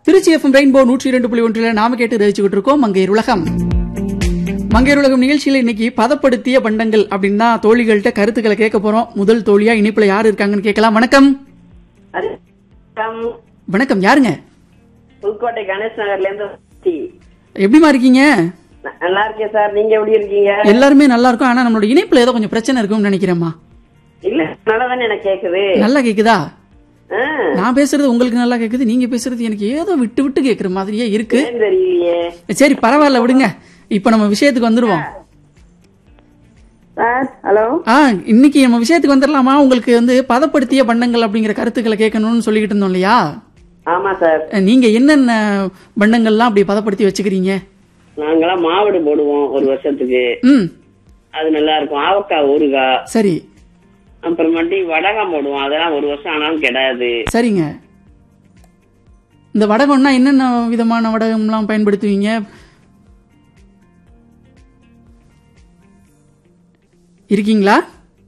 Trichy FM rainbow நூற்றி இரண்டு புள்ளி ஒன்றில் நாம கேட்டு ரசிச்சுக்கிட்டு இருக்கோம் மங்கையர் உலகம் மங்கையர் உலகம் நிகழ்ச்சியில இன்னைக்கு பதப்படுத்திய பண்டங்கள் அப்படின்னு தான் தோழிகள்கிட்ட கருத்துக்களை கேட்க போறோம் முதல் தோழியா இனிப்புல யார் இருக்காங்கன்னு கேட்கலாம் வணக்கம் அது வணக்கம். வணக்கம் யாருங்க புதுக்கோட்டை கணேஷ் நகர்ல இருந்து சி. எப்படிமா இருக்கீங்க ந- நல்லா இருக்கேன் சார் நீங்க எப்படி இருக்கீங்க எல்லாருமே நல்லா இருக்கும் ஆனா நம்மளோட இணைப்புல ஏதோ கொஞ்சம் பிரச்சனை இருக்கும்னு நினைக்கிறேம்மா இல்ல நல்லாதானே எனக்கு கேக்குது நல்லா கேக்குதா ஆ, நான் பேசுறது உங்களுக்கு நல்லா கேக்குது நீங்க பேசுறது எனக்கு ஏதோ விட்டு விட்டு கேக்குற மாதிரியே இருக்கு ஏன் தெரியலையே சரி பரவாயில்ல விடுங்க இப்ப நம்ம விஷயத்துக்கு வந்துருவோம் சார் ஹலோ ஆ இன்னைக்கு நம்ம விஷயத்துக்கு வந்துடலாமா உங்களுக்கு வந்து பதப்படுத்திய பண்டங்கள் அப்படிங்கிற கருத்துக்களை கேட்கணும்னு சொல்லிக்கிட்டு இருந்தோம் இல்லையா ஆமா சார் அஹ், நீங்க என்னென்ன பண்டங்கள்லாம் அப்படி பதப்படுத்தி வச்சுக்கிறீங்க நாங்களாம் மாவடு போடுவோம் ஒரு வருஷத்துக்கு ம் அது நல்லா இருக்கும் ஆவக்காய் ஊறுகாய் சரி அப்புறமாட்டி வடகம் போடுவோம் அதெல்லாம் ஒரு வருஷம் ஆனாலும் கிடையாது சரிங்க இந்த வடகம்னா என்னென்ன விதமான வடகம்லாம் பயன்படுத்துவீங்க இருக்கீங்களா